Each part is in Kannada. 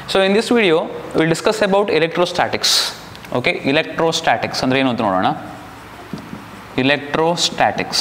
so in this video will discuss about electrostatics okay electrostatics ಅಂದರೆ ಏನು ಅಂತ ನೋಡೋಣ ಇಲೆಕ್ಟ್ರೋಸ್ಟ್ಯಾಟಿಕ್ಸ್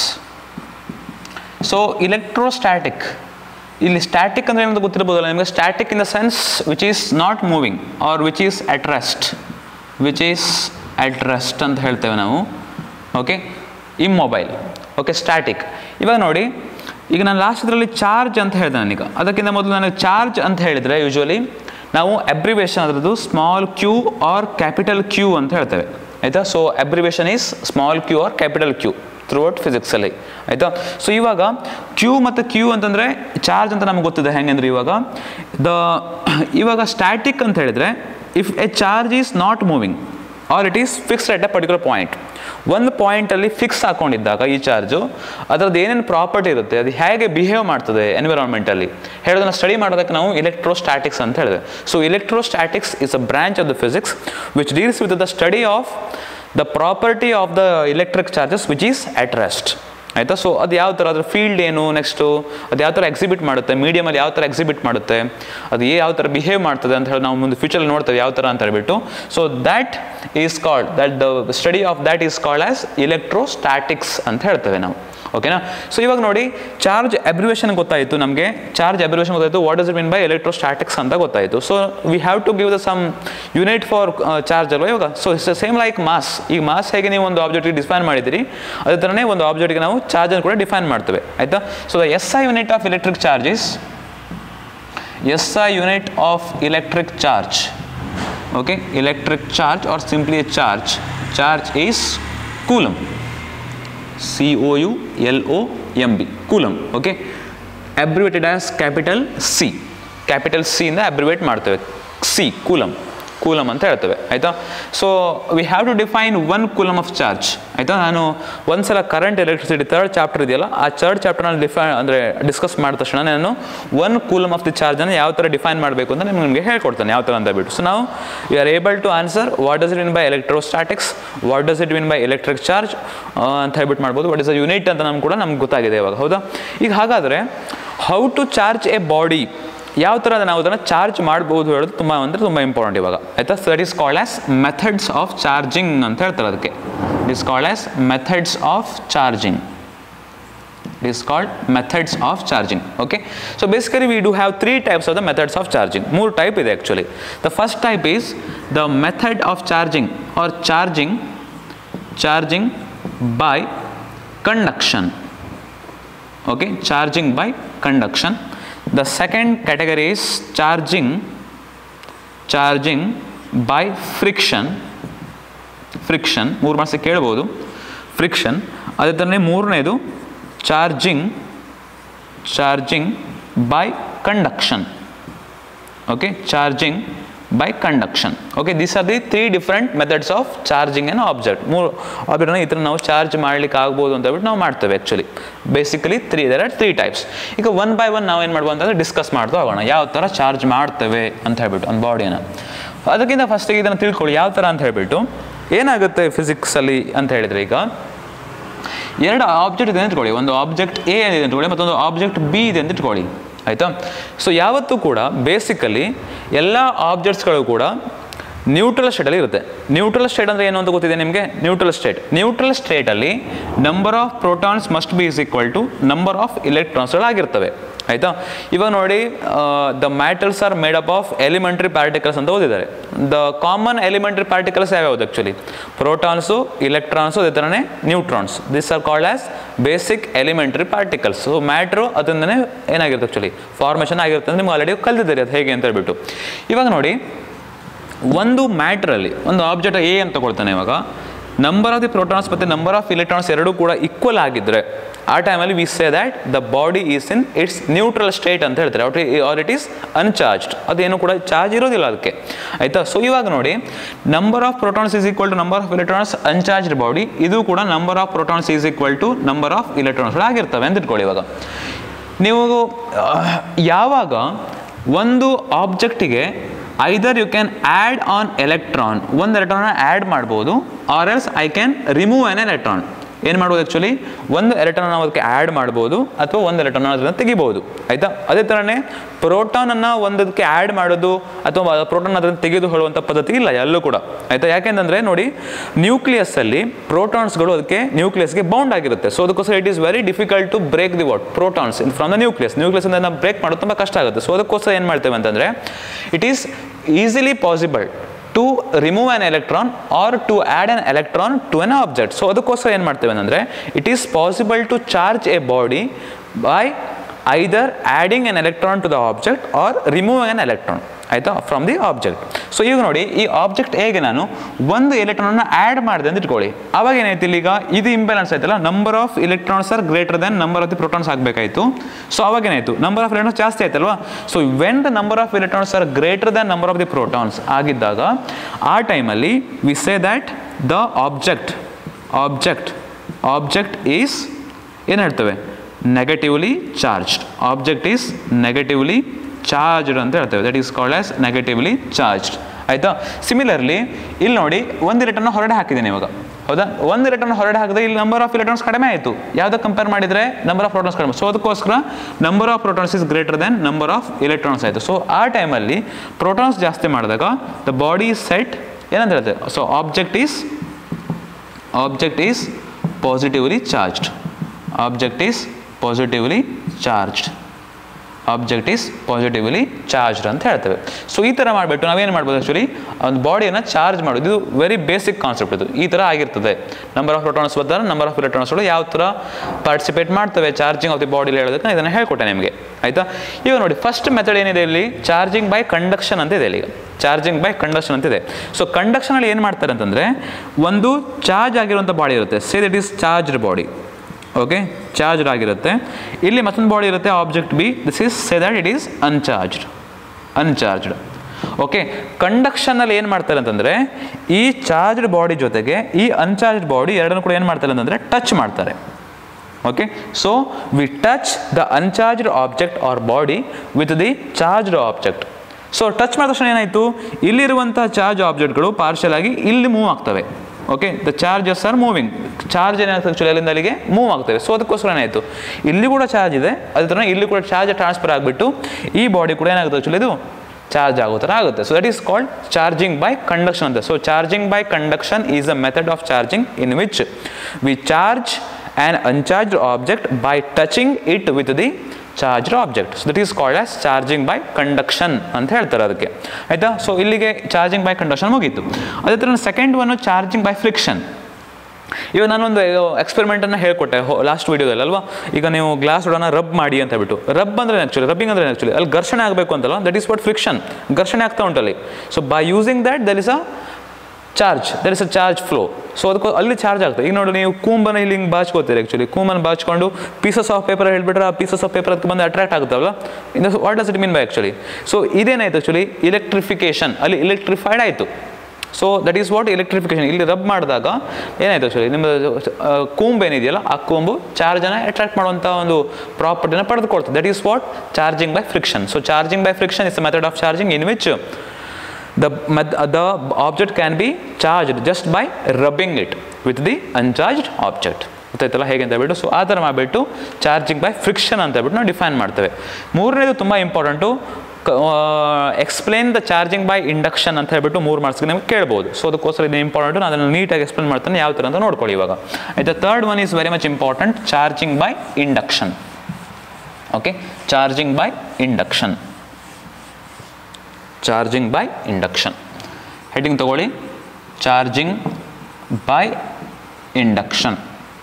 ಸೊ ಇಲೆಕ್ಟ್ರೋಸ್ಟ್ಯಾಟಿಕ್ ಇಲ್ಲಿ ಸ್ಟ್ಯಾಟಿಕ್ ಅಂದರೆ ಏನಂತ ಗೊತ್ತಿರ್ಬೋದಲ್ಲ ನಿಮಗೆ static in the sense which is not moving or which is at rest which is at rest ಅಂತ ಹೇಳ್ತೇವೆ ನಾವು ಓಕೆ ಇಮ್ಮೊಬೈಲ್ ಓಕೆ ಸ್ಟ್ಯಾಟಿಕ್ ಇವಾಗ ನೋಡಿ ಈಗ ನಾನು ಲಾಸ್ಟ್ ಇದರಲ್ಲಿ ಚಾರ್ಜ್ ಅಂತ ಹೇಳಿದೆ ನಾನೀಗ ಅದಕ್ಕಿಂತ ಮೊದಲು ನನಗೆ ಚಾರ್ಜ್ ಅಂತ ಹೇಳಿದರೆ ಯೂಶ್ವಲಿ ನಾವು ಅಬ್ರಿವೇಷನ್ ಅದರದ್ದು small Q or capital Q ಅಂತ ಹೇಳ್ತೇವೆ ಆಯಿತಾ so abbreviation is small Q or capital Q throughout ಫಿಸಿಕ್ಸಲ್ಲಿ ಆಯಿತಾ ಸೊ ಇವಾಗ ಕ್ಯೂ ಮತ್ತು ಕ್ಯೂ ಅಂತಂದರೆ ಚಾರ್ಜ್ ಅಂತ ನಮ್ಗೆ ಗೊತ್ತಿದೆ ಹೆಂಗಂದ್ರೆ ಇವಾಗ ದ ಇವಾಗ ಸ್ಟ್ಯಾಟಿಕ್ ಅಂತ ಹೇಳಿದರೆ if a charge is not moving or it is fixed at a particular point ಒಂದು ಪಾಯಿಂಟಲ್ಲಿ ಫಿಕ್ಸ್ ಹಾಕೊಂಡಿದ್ದಾಗ ಈ ಚಾರ್ಜು ಅದರದ್ದು ಏನೇನು ಪ್ರಾಪರ್ಟಿ ಇರುತ್ತೆ ಅದು ಹೇಗೆ ಬಿಹೇವ್ ಮಾಡ್ತದೆ ಎನ್ವಿರಾನ್ಮೆಂಟಲ್ಲಿ ಹೇಳೋದನ್ನ ಸ್ಟಡಿ ಮಾಡೋದಕ್ಕೆ ನಾವು ಇಲೆಕ್ಟ್ರೋಸ್ಟ್ಯಾಟಿಕ್ಸ್ ಅಂತ ಹೇಳಿದೆ so electrostatics is a branch of the physics which deals with the study of the property of the electric charges which is at rest ಆಯಿತಾ ಸೊ ಅದು ಯಾವ ಥರ ಅದ್ರ ಫೀಲ್ಡ್ ಏನು ನೆಕ್ಸ್ಟು ಅದು ಯಾವ ಥರ ಎಕ್ಸಿಬಿಟ್ ಮಾಡುತ್ತೆ ಮೀಡಿಯಮಲ್ಲಿ ಯಾವ ಥರ ಎಕ್ಸಿಬಿಟ್ ಮಾಡುತ್ತೆ ಅದು ಏ ಯಾವ ಥರ ಬಿಹೇವ್ ಮಾಡ್ತದೆ ಅಂತ ಹೇಳಿ ನಾವು ಮುಂದೆ ಫ್ಯೂಚರಲ್ಲಿ ನೋಡ್ತೇವೆ ಯಾವ ಥರ ಅಂತ ಹೇಳ್ಬಿಟ್ಟು so that is called that the study of that is called as electrostatics ಅಂತ ಹೇಳ್ತೇವೆ ನಾವು ಓಕೆನಾ ಸೊ ಇವಾಗ ನೋಡಿ ಚಾರ್ಜ್ ಅಬ್ರಿವೇಷನ್ ಗೊತ್ತಾಯಿತು ನಮಗೆ ಚಾರ್ಜ್ ಅಬ್ರಿವೇಷನ್ ಗೊತ್ತಾಯಿತು what is it mean by electrostatics ಅಂತ ಗೊತ್ತಾಯಿತು so we have to give the some unit for charge ಅಲ್ವಾ ಇವಾಗ so it's same like mass ಈಗ ಮಾಸ್ ಹೇಗೆ ನೀವು ಒಂದು ಆಬ್ಜೆಕ್ಟ್ಗೆ ಡಿಫೈನ್ ಮಾಡಿದಿರಿ ಅದೇ ಥರನೇ ಒಂದು ಆಬ್ಜೆಕ್ಟ್ಗೆ ನಾವು ಚಾರ್ಜನ್ನು ಕೂಡ ಡಿಫೈನ್ ಮಾಡ್ತೇವೆ ಆಯಿತಾ so the S I unit of electric charges S I unit of electric charge okay electric charge are simply a charge charge is coulomb C O U L O M B coulomb okay abbreviated as capital C capital ಸಿಯಿಂದ ಅಬ್ರಿವೇಟ್ ಮಾಡ್ತೇವೆ ಸಿ ಕೂಲಮ್ ಕೂಲಮ್ ಅಂತ ಹೇಳ್ತೇವೆ ಆಯಿತಾ so we have to define one coulomb of charge ಆಯಿತಾ ನಾನು ಒಂದ್ಸಲ ಕರೆಂಟ್ ಎಲೆಕ್ಟ್ರಿಸಿಟಿ ಥರ್ಡ್ ಚಾಪ್ಟರ್ ಇದೆಯಲ್ಲ ಆ ಥರ್ಡ್ ಚಾಪ್ಟರ್ನಲ್ಲಿ ಡಿಫೈನ್ ಅಂದರೆ ಡಿಸ್ಕಸ್ ಮಾಡಿದ ತಕ್ಷಣ ನಾನು ಒನ್ ಕೂಲಮ್ ಆಫ್ ದಿ ಚಾರ್ಜನ್ನು ಯಾವ ಥರ ಡಿಫೈನ್ ಮಾಡಬೇಕು ಅಂತ ನಿಮ್ಗೆ ನಿಮಗೆ ಹೇಳ್ಕೊಡ್ತಾನೆ ಯಾವ ಥರ ಅಂತ ಬಿಟ್ಟು ಸೊ ನಾವು you are able to answer what does it mean by electrostatics what does it mean by electric charge ಅಂತ ಹೇಳ್ಬಿಟ್ಟು ಮಾಡ್ಬೋದು ವಾಟ್ ಇಸ್ ಅ ಯೂನಿಟ್ ಅಂತ ನಮ್ಗೆ ಕೂಡ ನಮ್ಗೆ ಗೊತ್ತಾಗಿದೆ ಇವಾಗ ಹೌದಾ ಈಗ ಹಾಗಾದರೆ how to charge a body ಯಾವ ಥರ ನಾವು ಅದನ್ನು ಚಾರ್ಜ್ ಮಾಡ್ಬೋದು ಹೇಳೋದು ತುಂಬ ಅಂದರೆ ತುಂಬ ಇಂಪಾರ್ಟೆಂಟ್ ಇವಾಗ ಆಯಿತಾ so that is called as methods of charging ಅಂತ ಹೇಳ್ತಾರೆ ಅದಕ್ಕೆ it is called as methods of charging it is called methods of charging okay so basically we do have three types of the methods of charging more type ಇದೆ actually the first type is the method of charging or charging charging by conduction okay charging by conduction the second category is charging charging by friction friction ಮೂರು ಮಾಸ ಕೇಳ್ಬೋದು ಫ್ರಿಕ್ಷನ್ ಅದೇ ಥರನೇ ಮೂರನೇದು charging charging by conduction okay charging by conduction okay this are the three different methods of charging on object ಮೂರು ಆಬ್ಜೆಕ್ಟ್ನ ಈ ಥರ ನಾವು ಚಾರ್ಜ್ ಮಾಡ್ಲಿಕ್ಕೆ ಆಗ್ಬೋದು ಅಂತ ಹೇಳ್ಬಿಟ್ಟು ನಾವು ಮಾಡ್ತೇವೆ actually basically three there are three types ಈಗ ಒನ್ ಬೈ ಒನ್ ನಾವು ಏನು ಮಾಡ್ಬೋದು ಅಂತಂದರೆ ಡಿಸ್ಕಸ್ ಮಾಡ್ತಾ ಹೋಗೋಣ ಯಾವ ಥರ ಚಾರ್ಜ್ ಮಾಡ್ತೇವೆ ಅಂತ ಹೇಳ್ಬಿಟ್ಟು ಒಂದು ಬಾಡಿನ ಅದಕ್ಕಿಂತ ಫಸ್ಟಿಗೆ ಇದನ್ನು ತಿಳ್ಕೊಳ್ಳಿ ಯಾವ ಥರ ಅಂತ ಹೇಳ್ಬಿಟ್ಟು ಏನಾಗುತ್ತೆ ಫಿಸಿಕ್ಸಲ್ಲಿ ಅಂತ ಹೇಳಿದರೆ ಈಗ ಎರಡು ಆಬ್ಜೆಕ್ಟ್ ಇದೆ ಅಂತ ಇಟ್ಕೊಳ್ಳಿ ಒಂದು ಆಬ್ಜೆಕ್ಟ್ ಎ ಇದೆ ಅಂತ ಇಟ್ಕೊಳ್ಳಿ ಮತ್ತೊಂದು ಆಬ್ಜೆಕ್ಟ್ ಬಿ ಇದೆ ಅಂತ ಇಟ್ಕೊಳ್ಳಿ ಆಯಿತಾ ಸೊ ಯಾವತ್ತೂ ಕೂಡ ಬೇಸಿಕಲಿ ಎಲ್ಲ ಆಬ್ಜೆಕ್ಟ್ಸ್ಗಳು ಕೂಡ ನ್ಯೂಟ್ರಲ್ ಸ್ಟೇಟಲ್ಲಿ ಇರುತ್ತೆ ನ್ಯೂಟ್ರಲ್ ಸ್ಟೇಟ್ ಅಂದರೆ ಏನು ಅಂತ ಗೊತ್ತಿದೆ ನಿಮಗೆ ನ್ಯೂಟ್ರಲ್ ಸ್ಟೇಟ್ ನ್ಯೂಟ್ರಲ್ ಸ್ಟೇಟಲ್ಲಿ number of protons must be is equal to number of ಇಲೆಕ್ಟ್ರಾನ್ಸ್ಗಳಾಗಿರ್ತವೆ ಆಯಿತಾ ಇವಾಗ ನೋಡಿ the matters are made up of elementary particles ಅಂತ ಓದಿದ್ದಾರೆ ದ ಕಾಮನ್ ಎಲಿಮೆಂಟ್ರಿ ಪಾರ್ಟಿಕಲ್ಸ್ ಯಾವ್ಯಾವುದು ಆ್ಯಕ್ಚುಲಿ ಪ್ರೋಟಾನ್ಸು ಇಲೆಕ್ಟ್ರಾನ್ಸು ಅದೇ ಥರನೇ neutrons this are called as basic elementary particles so matter ಅದರಿಂದನೇ ಏನಾಗಿರುತ್ತೆ ಆ್ಯಕ್ಚುಲಿ ಫಾರ್ಮೇಷನ್ ಆಗಿರುತ್ತೆ ಅಂತ ನಿಮ್ಗೆ ಆಲ್ರೆಡಿ ಕಲ್ತಿದ್ದೀರಿ ಅದು ಹೇಗೆ ಅಂತ ಹೇಳ್ಬಿಟ್ಟು ಇವಾಗ ನೋಡಿ ಒಂದು ಮ್ಯಾಟ್ರಲ್ಲಿ ಒಂದು ಆಬ್ಜೆಕ್ಟ್ ಎ ಅಂತ ತಗೊಳ್ತಾನೆ ಇವಾಗ ನಂಬರ್ ಆಫ್ ದಿ ಪ್ರೋಟಾನ್ಸ್ ಮತ್ತು ನಂಬರ್ ಆಫ್ ಇಲೆಕ್ಟ್ರಾನ್ಸ್ ಎರಡೂ ಕೂಡ ಈಕ್ವಲ್ ಆಗಿದ್ದರೆ ಆ ಟೈಮಲ್ಲಿ we say that the body is in its neutral state ಅಂತ ಹೇಳ್ತಾರೆ out or it is uncharged ಅದೇನು ಕೂಡ ಚಾರ್ಜ್ ಇರೋದಿಲ್ಲ ಅದಕ್ಕೆ ಆಯಿತಾ ಸೊ ಇವಾಗ ನೋಡಿ number of protons is equal to number of electrons uncharged body ಇದು ಕೂಡ number of protons is equal to number of ಇಲೆಕ್ಟ್ರಾನ್ಸ್ಗಳು ಆಗಿರ್ತವೆ ಅಂತ ಇಟ್ಕೊಳ್ಳಿ ಇವಾಗ ನೀವು ಯಾವಾಗ ಒಂದು ಆಬ್ಜೆಕ್ಟಿಗೆ either you can add an electron ಒಂದು ಎಲೆಕ್ಟ್ರಾನ್ ಆ್ಯಡ್ ಮಾಡ್ಬೋದು or else I can remove an electron ಏನು ಮಾಡ್ಬೋದು ಆ್ಯಕ್ಚುಲಿ ಒಂದು ಎಲೆಕ್ಟ್ರಾನ್ ನಾವು ಅದಕ್ಕೆ ಆ್ಯಡ್ ಮಾಡ್ಬೋದು ಅಥವಾ ಒಂದು ಎಲೆಕ್ಟ್ರಾನ್ ಅದನ್ನು ತೆಗಿಬೋದು ಆಯಿತಾ ಅದೇ ಥರನೇ ಪ್ರೋಟಾನನ್ನು ಒಂದಕ್ಕೆ ಆ್ಯಡ್ ಮಾಡೋದು ಅಥವಾ ಪ್ರೋಟಾನ್ ಅದನ್ನು ತೆಗೆದು ಹೇಳುವಂಥ ಪದ್ಧತಿ ಇಲ್ಲ ಎಲ್ಲೂ ಕೂಡ ಆಯಿತಾ ಯಾಕೆಂತಂದರೆ ನೋಡಿ ನ್ಯೂಕ್ಲಿಯಸ್ಸಲ್ಲಿ ಪ್ರೋಟಾನ್ಸ್ಗಳು ಅದಕ್ಕೆ ನ್ಯೂಕ್ಲಿಯಸ್ಗೆ ಬೌಂಡ್ ಆಗಿರುತ್ತೆ ಸೊ ಅದಕ್ಕೋಸ್ಕರ it is very difficult to break the what protons in from the nucleus nucleus ನಾವು ಬ್ರೇಕ್ ಮಾಡೋದು ತುಂಬ ಕಷ್ಟ ಆಗುತ್ತೆ ಸೊ ಅದಕ್ಕೋಸ್ಕರ ಏನು ಮಾಡ್ತೇವೆ ಅಂತಂದರೆ it is easily possible to remove an electron or to add an electron to an object so ಅದಕ್ಕೋಸ್ಕರ ಏನು ಮಾಡ್ತೇವೆ ಅಂದರೆ it is possible to charge a body by either adding an electron to the object R removing an electron ಆಯಿತಾ ಫ್ರಮ್ ದಿ ಆಬ್ಜೆಕ್ಟ್ ಸೊ ಈಗ ನೋಡಿ ಈ ಆಬ್ಜೆಕ್ಟ್ ಹೇಗೆ ನಾನು ಒಂದು ಎಲೆಕ್ಟ್ರಾನ್ನ ಆ್ಯಡ್ ಮಾಡಿದೆ ಅಂತ ಇಟ್ಕೊಳ್ಳಿ ಅವಾಗ ಏನಾಯ್ತು ಇಲ್ಲಿ ಈಗ ಇದು ಇಂಬ್ಯಾಲೆನ್ಸ್ ಆಯ್ತಲ್ಲ number of electrons are greater than number of the protons ಆಗಬೇಕಾಯಿತು ಸೊ ಅವಾಗ ಏನಾಯಿತು ನಂಬರ್ ಆಫ್ ಎಲೆಕ್ಟ್ರಾನ್ಸ್ ಜಾಸ್ತಿ ಆಯ್ತಲ್ವಾ so when the number of electrons are greater than number of the protons ಆಗಿದ್ದಾಗ ಆ ಟೈಮಲ್ಲಿ we say that the object object object is ಏನು ಹೇಳ್ತೇವೆ negatively charged object is negatively charged ಅಂತ ಹೇಳ್ತೇವೆ that is called as negatively charged ಆಯಿತಾ ಸಿಮಿಲರ್ಲಿ ಇಲ್ಲಿ ನೋಡಿ ಒಂದು ಎಲೆಕ್ಟ್ರಾನ್ ಹೊರಡೆ ಹಾಕಿದ್ದೇನೆ ಇವಾಗ ಹೌದಾ ಒಂದು ಎಲೆಕ್ಟ್ರಾನ್ ಹೊರಡೆ ಹಾಕಿದ್ರೆ ಇಲ್ಲಿ ನಂಬರ್ ಆಫ್ ಎಲೆಕ್ಟ್ರಾನ್ಸ್ ಕಡಿಮೆ ಆಯಿತು ಯಾವುದಕ್ಕೆ ಕಂಪೇರ್ ಮಾಡಿದರೆ ನಂಬರ್ ಆಫ್ ಪ್ರೋಟಾನ್ಸ್ ಕಡಿಮೆ ಸೊ ಅದಕ್ಕೋಸ್ಕರ number of protons is greater than number of electrons ಆಯಿತು ಸೊ ಆ ಟೈಮಲ್ಲಿ ಪ್ರೋಟಾನ್ಸ್ ಜಾಸ್ತಿ ಮಾಡಿದಾಗ ದ ಬಾಡಿ ಈಸ್ ಸೆಟ್ ಏನಂತ ಹೇಳ್ತೇವೆ so object is object is positively charged object is positively charged object is positively charged ಅಂತ ಹೇಳ್ತೇವೆ ಸೊ ಈ ಥರ ಮಾಡಿಬಿಟ್ಟು ನಾವೇನು ಮಾಡ್ಬೋದು ಆ್ಯಕ್ಚುಲಿ ಒಂದು ಬಾಡಿಯನ್ನು ಚಾರ್ಜ್ ಮಾಡೋದು ಇದು ವೆರಿ ಬೇಸಿಕ್ ಕಾನ್ಸೆಪ್ಟ್ ಇದು ಈ ಥರ ಆಗಿರ್ತದೆ ನಂಬರ್ ಆಫ್ ಪ್ರೋಟಾನ್ಸ್ ಬರ್ತಾರೆ ನಂಬರ್ ಆಫ್ ಎಲೆಕ್ಟ್ರಾನ್ಸ್ಗಳು ಯಾವ ಥರ ಪಾರ್ಟಿಸಿಪೇಟ್ ಮಾಡ್ತವೆ ಚಾರ್ಜಿಂಗ್ ಆಫ್ ದಿ ಬಾಡಿ ಹೇಳೋದಕ್ಕೆ ಇದನ್ನು ಹೇಳ್ಕೊಟ್ಟೆ ನಿಮಗೆ ಆಯಿತಾ ಈಗ ನೋಡಿ ಫಸ್ಟ್ ಮೆಥಡ್ ಏನಿದೆ ಇಲ್ಲಿ ಚಾರ್ಜಿಂಗ್ ಬೈ ಕಂಡಕ್ಷನ್ ಅಂತ ಇದೆ ಇಲ್ಲಿ ಈಗ ಚಾರ್ಜಿಂಗ್ ಬೈ ಕಂಡಕ್ಷನ್ ಅಂತಿದೆ ಸೊ ಕಂಡಕ್ಷನಲ್ಲಿ ಏನು ಮಾಡ್ತಾರೆ ಅಂತಂದರೆ ಒಂದು ಚಾರ್ಜ್ ಆಗಿರುವಂಥ ಬಾಡಿ ಇರುತ್ತೆ say that is charged body okay charged ಆಗಿರುತ್ತೆ ಇಲ್ಲಿ ಮತ್ತೊಂದು ಬಾಡಿ ಇರುತ್ತೆ object B this is say that it is uncharged uncharged okay ಕಂಡಕ್ಷನಲ್ಲಿ ಏನು ಮಾಡ್ತಾರೆ ಅಂತಂದರೆ ಈ ಚಾರ್ಜ್ಡ್ ಬಾಡಿ ಜೊತೆಗೆ ಈ ಅನ್ಚಾರ್ಜ್ಡ್ ಬಾಡಿ ಎರಡನ್ನೂ ಕೂಡ ಏನು ಮಾಡ್ತಾರೆ ಅಂತಂದರೆ ಟಚ್ ಮಾಡ್ತಾರೆ okay so we touch the uncharged object or body with the charged object so touch ಮಾಡಿದ ತಕ್ಷಣ ಏನಾಯಿತು ಇಲ್ಲಿರುವಂಥ ಚಾರ್ಜ್ ಆಬ್ಜೆಕ್ಟ್ಗಳು ಪಾರ್ಷಲ್ ಆಗಿ ಇಲ್ಲಿ ಮೂವ್ ಆಗ್ತವೆ okay the charges are moving charge ಏನಾಗ್ತದೆ ಆ್ಯಕ್ಚುಲಿ ಅಲ್ಲಿಂದ ಅಲ್ಲಿಗೆ ಮೂವ್ ಆಗ್ತವೆ ಸೊ ಅದಕ್ಕೋಸ್ಕರ ಏನಾಯಿತು ಇಲ್ಲಿ ಕೂಡ ಚಾರ್ಜ್ ಇದೆ ಅದೇ ಥರ ಇಲ್ಲಿ ಕೂಡ ಚಾರ್ಜ್ ಟ್ರಾನ್ಸ್ಫರ್ ಆಗಿಬಿಟ್ಟು ಈ ಬಾಡಿ ಕೂಡ ಏನಾಗುತ್ತೆ ಆ್ಯಕ್ಚುಲಿ ಇದು ಚಾರ್ಜ್ ಆಗೋ ಥರ ಆಗುತ್ತೆ so that is called charging by conduction ಅಂತ so charging by conduction is a method of charging in which we charge an uncharged object by touching it with the charged object so that is called as charging by conduction ಅಂತ ಹೇಳ್ತಾರೆ ಅದಕ್ಕೆ ಆಯಿತಾ ಸೊ ಇಲ್ಲಿಗೆ ಚಾರ್ಜಿಂಗ್ ಬೈ ಕಂಡಕ್ಷನ್ ಮುಗೀತು ಅದೇ ಥರ second one charging by friction ಇವಾಗ ನಾನೊಂದು ಎಕ್ಸ್ಪೆರಿಮೆಂಟನ್ನು ಹೇಳ್ಕೊಟ್ಟೆ ಲಾಸ್ಟ್ ವೀಡಿಯೋದಲ್ಲಿ ಅಲ್ವಾ ಈಗ ನೀವು ಗ್ಲಾಸ್ ಹೊಡೋಣ ರಬ್ ಮಾಡಿ ಅಂತ ಹೇಳ್ಬಿಟ್ಟು ರಬ್ ಅಂದ್ರೆ ಆ್ಯಕ್ಚುಲಿ ರಬ್ಬಿಂಗ್ ಅಂದ್ರೆ ಆ್ಯಕ್ಚುಲಿ ಅಲ್ಲಿ ಘರ್ಷಣೆ ಆಗಬೇಕು ಅಂತಲ್ಲ ದಟ್ ಈಸ್ ವಾಟ್ ಫ್ರಿಕ್ಷನ್ ಘರ್ಷಣೆ ಆಗ್ತಾ ಉಂಟಲ್ಲಿ so by using that there is a charge there is a charge flow so ಅದಕ್ಕೂ ಅಲ್ಲಿ ಚಾರ್ಜ್ ಆಗ್ತದೆ ಈಗ ನೋಡಿ ನೀವು ಕೂಂಬನ ಇಲ್ಲಿ ಹಿಂಗೆ ಬಾಚ್ಕೋತೀರಿ ಆ್ಯಕ್ಚುಲಿ ಕೂಂಬನ ಬಾಚ್ಕೊಂಡು ಪೀಸಸ್ ಆಫ್ ಪೇಪರ್ ಹೇಳ್ಬಿಟ್ರೆ ಆ ಪೀಸಸ್ ಆಫ್ ಪೇಪರ್ ಅದಕ್ಕೆ ಬಂದು ಅಟ್ರಾಕ್ಟ್ ಆಗುತ್ತಲ್ಲ ಇನ್ನು what does it mean by actually so ಇದೇನಾಯ್ತು ಆ್ಯಕ್ಚುಲಿ ಇಲೆಕ್ಟ್ರಿಫಿಕೇಶನ್ ಅಲ್ಲಿ ಇಲೆಕ್ಟ್ರಿಫೈಡ್ ಆಯಿತು so that is what electrification ಇಲ್ಲಿ ರಬ್ ಮಾಡಿದಾಗ ಏನಾಯ್ತು ಆ್ಯಕ್ಚುಲಿ ನಿಮ್ಮ ಕೂಂಬ್ ಏನಿದೆಯಲ್ಲ ಆ ಕೂಂಬು ಚಾರ್ಜನ್ನು ಅಟ್ರಾಕ್ಟ್ ಮಾಡುವಂಥ ಒಂದು ಪ್ರಾಪರ್ಟಿನ ಪಡೆದುಕೊಳ್ತದೆ that is what charging by friction so charging by friction is the method of charging in which the, met- the object can be charged just by rubbing it with the uncharged object ಗೊತ್ತಾಯ್ತಲ್ಲ ಹೇಗೆ ಅಂತ ಹೇಳ್ಬಿಟ್ಟು ಸೊ ಆ ಥರ ಮಾಡಿಬಿಟ್ಟು ಚಾರ್ಜಿಂಗ್ ಬೈ ಫ್ರಿಕ್ಷನ್ ಅಂತ ಹೇಳ್ಬಿಟ್ಟು ನಾವು ಡಿಫೈನ್ ಮಾಡ್ತೇವೆ ಮೂರನೇದು ತುಂಬ important explain the charging by induction ಅಂತ ಹೇಳ್ಬಿಟ್ಟು ಮೂರು ಮಾರ್ಕ್ಸ್ಗೆ ನಿಮಗೆ ಕೇಳ್ಬೋದು ಸೊ ಅದಕ್ಕೋಸ್ಕರ ಇದು ಇಂಪಾರ್ಟೆಂಟು ನಾನು ಅದನ್ನು ನೀಟಾಗಿ ಎಕ್ಸ್ಪ್ಲೇನ್ ಮಾಡ್ತಾನೆ ಯಾವ ಥರ ಅಂತ ನೋಡ್ಕೊಳ್ಳಿ ಇವಾಗ ಆಯ್ತಾ third one is very much important charging by induction okay charging by induction charging by induction heading ತಗೊಳ್ಳಿ charging by induction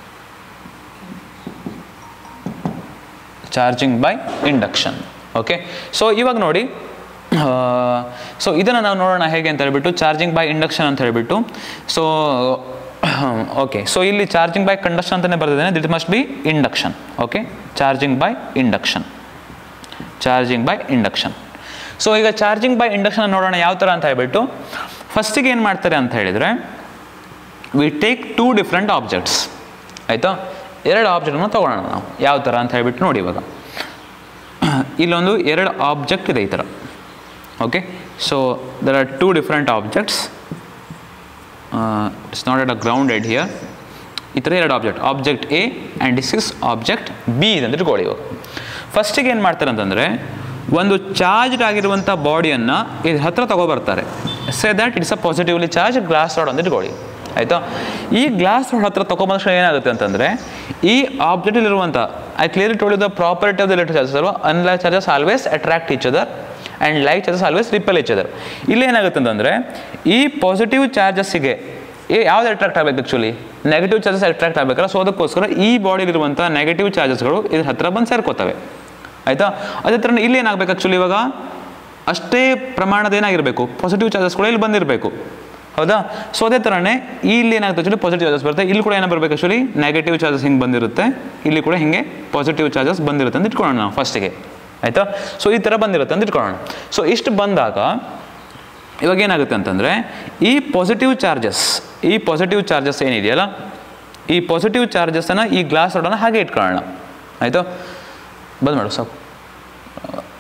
charging by induction okay so ಇವಾಗ ನೋಡಿ ಸೊ ಇದನ್ನು ನಾವು ನೋಡೋಣ ಹೇಗೆ ಅಂತ ಹೇಳ್ಬಿಟ್ಟು ಚಾರ್ಜಿಂಗ್ ಬೈ ಇಂಡಕ್ಷನ್ ಅಂತ ಹೇಳ್ಬಿಟ್ಟು ಸೊ ಓಕೆ ಸೊ ಇಲ್ಲಿ ಚಾರ್ಜಿಂಗ್ ಬೈ ಕಂಡಕ್ಷನ್ ಅಂತಲೇ ಬರ್ತಿದ್ದೇನೆ it must be induction okay charging by induction charging by induction so ಈಗ ಚಾರ್ಜಿಂಗ್ ಬೈ ಇಂಡಕ್ಷನ್ ನೋಡೋಣ ಯಾವ ಥರ ಅಂತ ಹೇಳ್ಬಿಟ್ಟು ಫಸ್ಟಿಗೆ ಏನು ಮಾಡ್ತಾರೆ ಅಂತ ಹೇಳಿದರೆ we take two different objects ಆಯಿತಾ ಎರಡು ಆಬ್ಜೆಕ್ಟನ್ನು ತೊಗೊಳ್ಳೋಣ ನಾವು ಯಾವ ಥರ ಅಂತ ಹೇಳ್ಬಿಟ್ಟು ನೋಡಿ ಇವಾಗ ಇಲ್ಲೊಂದು ಎರಡು ಆಬ್ಜೆಕ್ಟ್ ಇದೆ ಈ ಥರ okay so there are two different objects it's not at a grounded here ಈ ಥರ ಎರಡು object object A and this is object B ಇದೆ ಅಂತ ಇಟ್ಕೊಳ್ಳಿ ಇವಾಗ ಫಸ್ಟಿಗೆ ಏನು ಮಾಡ್ತಾರೆ ಅಂತಂದರೆ ಒಂದು ಚಾರ್ಜ್ಡ್ ಆಗಿರುವಂಥ ಬಾಡಿಯನ್ನು ಇದ್ರ ಹತ್ರ ತಗೊಬರ್ತಾರೆ say that it's a positively charge glass rod ಅಂತ ಇಟ್ಕೊಳ್ಳಿ ಆಯಿತಾ ಈ ಗ್ಲಾಸ್ ರಾಡ್ ಹತ್ರ ತಗೊಬಂದ ತಕ್ಷಣ ಏನಾಗುತ್ತೆ ಅಂತಂದರೆ ಈ ಆಬ್ಜೆಕ್ಟಲ್ಲಿರುವಂಥ I clearly told the property of the electric charges ಅಲ್ವಾ unlike charges always attract each other and like charges always repel each other ಇಲ್ಲಿ ಏನಾಗುತ್ತೆ ಅಂತಂದರೆ ಈ ಪಾಸಿಟಿವ್ ಚಾರ್ಜಸ್ಸಿಗೆ ಏ ಯಾವ್ದು ಅಟ್ರಾಕ್ಟ್ ಆಗಬೇಕು ಆ್ಯಕ್ಚುಲಿ ನೆಗೆಟಿವ್ ಚಾರ್ಜಸ್ ಅಟ್ರಾಕ್ಟ್ ಆಗಬೇಕಲ್ಲ ಸೊ ಅದಕ್ಕೋಸ್ಕರ ಈ ಬಾಡಿಲಿರುವಂಥ ನೆಗೆಟಿವ್ ಚಾರ್ಜಸ್ಗಳು ಇದ್ರ ಹತ್ರ ಬಂದು ಸೇರ್ಕೋತವೆ ಆಯಿತಾ ಅದೇ ಥರ ಇಲ್ಲಿ ಏನಾಗಬೇಕು ಆ್ಯಕ್ಚುಲಿ ಇವಾಗ ಅಷ್ಟೇ ಪ್ರಮಾಣದ ಏನಾಗಿರಬೇಕು ಪಾಸಿಟಿವ್ ಚಾರ್ಜಸ್ಗಳು ಇಲ್ಲಿ ಬಂದಿರಬೇಕು ಹೌದಾ ಸೊ ಅದೇ ಥರನೇ ಇಲ್ಲಿ ಏನಾಗುತ್ತೆ ಆ್ಯಕ್ಚುಲಿ ಪಾಸಿಟಿವ್ ಚಾರ್ಜಸ್ ಬರುತ್ತೆ ಇಲ್ಲಿ ಕೂಡ ಏನೋ ಬರಬೇಕು ಆ್ಯಕ್ಚುಲಿ ನೆಗೆಟಿವ್ ಚಾರ್ಜಸ್ ಹಿಂಗೆ ಬಂದಿರುತ್ತೆ ಇಲ್ಲಿ ಕೂಡ ಹಿಂಗೆ ಪಾಸಿಟಿವ್ ಚಾರ್ಜಸ್ ಬಂದಿರುತ್ತೆ ಅಂತ ಇಟ್ಕೊಳ್ಳೋಣ ನಾವು ಫಸ್ಟಿಗೆ ಆಯಿತಾ ಸೊ ಈ ಥರ ಬಂದಿರುತ್ತೆ ಅಂತ ಇಟ್ಕೊಳ್ಳೋಣ ಸೊ ಇಷ್ಟು ಬಂದಾಗ ಇವಾಗ ಏನಾಗುತ್ತೆ ಅಂತಂದರೆ ಈ ಪಾಸಿಟಿವ್ ಚಾರ್ಜಸ್ ಈ ಪಾಸಿಟಿವ್ ಚಾರ್ಜಸ್ ಏನಿದೆಯಲ್ಲ ಈ ಪಾಸಿಟಿವ್ ಚಾರ್ಜಸನ್ನು ಈ ಗ್ಲಾಸ್ ರೋಡನ್ನು ಹಾಗೆ ಇಟ್ಕೊಳ್ಳೋಣ ಆಯಿತಾ ಬಂದ್ ಮಾಡು ಸಾಕು